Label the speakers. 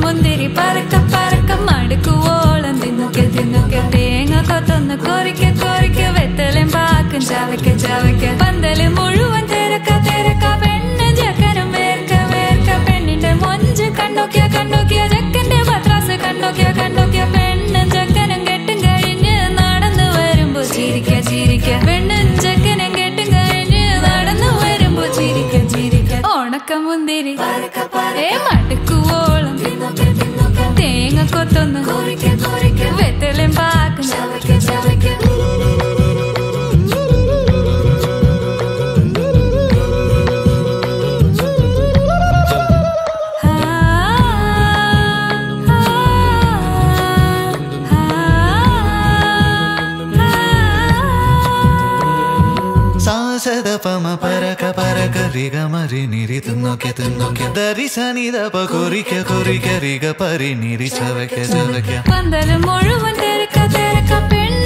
Speaker 1: മുന്തിരി പറക്ക പറക്ക മടുക്കുവോളം തിന്നുക്കെ തിന്നുക്കെ തേങ്ങ കൊത്തൊന്ന് കൊറിക്ക കൊറിക്ക വെത്തലും പാക്കും ചവയ്ക്ക ചവയ്ക്ക പന്തല് മുഴുവൻ തിരക്ക തിരക്ക പെണ്ണ് ജക്കനും വേർക്ക വേർക്ക പെണ്ണിന്റെ മൊഞ്ച് കണ്ടോക്കിയ കണ്ടോക്കിയ ജക്കന്റെ പത്രാസ് കണ്ടോക്കിയ കണ്ടോക്കിയ പെണ്ണും ജക്കനും കെട്ടും കഴിഞ്ഞ് നടന്നു വരുമ്പോ ചിരിക്ക ചിരിക്ക പെണ്ണും ജക്കനും കെട്ടും കഴിഞ്ഞ് നടന്നു വരുമ്പോ ചിരിക്ക ചിരിക്ക ഉണക്ക മുന്തിരി ഏ മടുക്കുവോളം തേങ്ങ കൊത്തൊന്ന് വെത്തലും പാക്കും ചവയ്ക്ക ചവയ്ക്ക
Speaker 2: സാസദ പമ പരക പരക റിഗ മരി നിരി തിന്നൊക്കെ തിന്നൊക്കെ ദരി സനിത പ കൊറിക്ക കൊറിക്ക റിഗ പരി നിരി ചവയ്ക്ക ചവയ്ക്ക
Speaker 1: പന്തല് മുഴുവൻ തിരക്ക തിരക്ക പെണ്ണ്